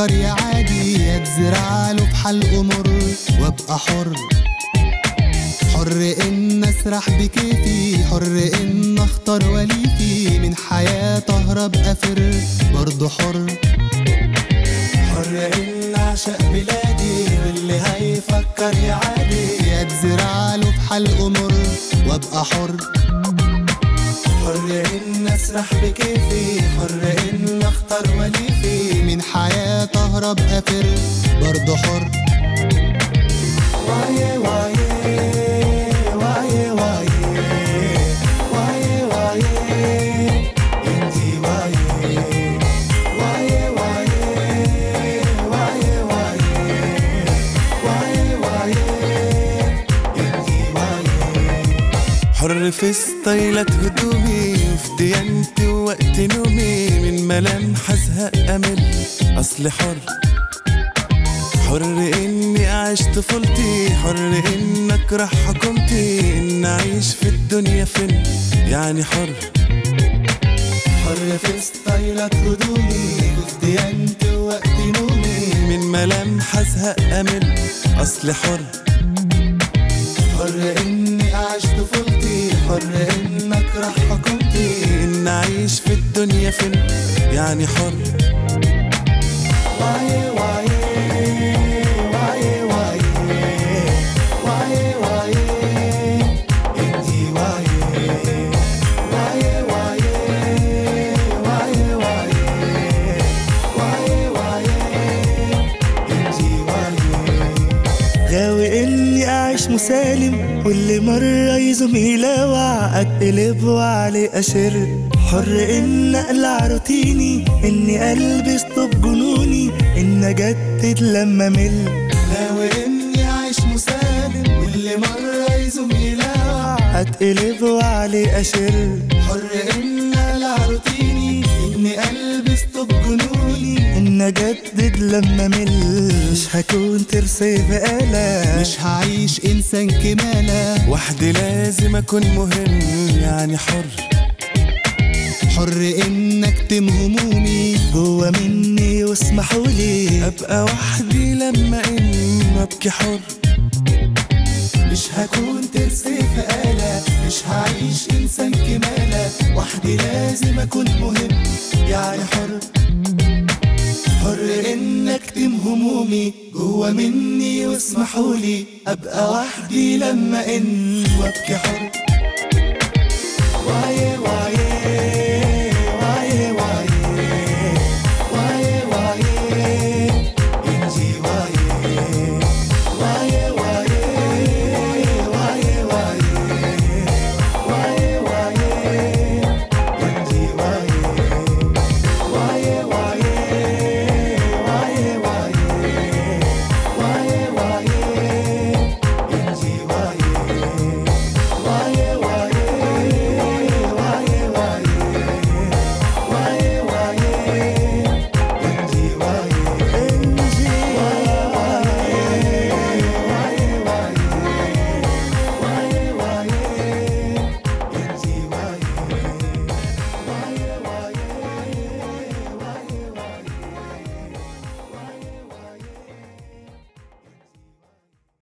يفكر يا عادي يا تزرع له بحلقه مر وابقى حر حر ان اسرح بكيفي حر ان اختار وليفي من حياة اهرب افر برضه حر حر ان اعشق بلادي واللي هيفكر يا عادي يا تزرع له بحلقه مر وابقى حر حر ان اسرح بكيفي حر ان اختار وليفي من حياة اهرب افر برضه حر واي واي واي واي واي واي انتي واي واي واي واي واي واي واي انتي واي حر في ستايلات هدومي وفي ديانتي ووقت نومي من ملامح ازهق امل اصل حر حر اني اعيش طفولتي حر ان اكره حكومتي ان اعيش في الدنيا فين يعني حر حر في ستايلات هدومي وفي ديانتي ووقت نومي من ملامح ازهق امل اصل حر حر اني اعيش طفولتي حر ان اكره حكومتي ان اعيش في الدنيا فين يعني حر واي واي واي واي واي واي انتي واي واي واي واي واي واي واي انتي واي غاوي اني اعيش مسالم كل مرة يزوم يلاوع اتقلب وعلي اشر حر ان اقلع روتيني اني البس طب جنوني ان اجدد لما مل ناوي اني اعيش مسالم كل مرة يزوم يلاوع اتقلب وعلي اشر حر ان اقلع روتيني اني البس طب جنوني ان اجدد لما مل مش هكون ترسي بقالة مش هعيش انسان كمالة وحدي لازم اكون مهم يعني حر حر ان اكتم همومي جوا مني واسمحولي ابقى وحدي لما ان ابكي حر مش هكون ترسي في آلة مش هعيش انسان كمالة وحدي لازم اكون مهم يعني حر حر ان اكتم همومي جوا مني واسمحولي ابقى وحدي لما ان وابكي حر واي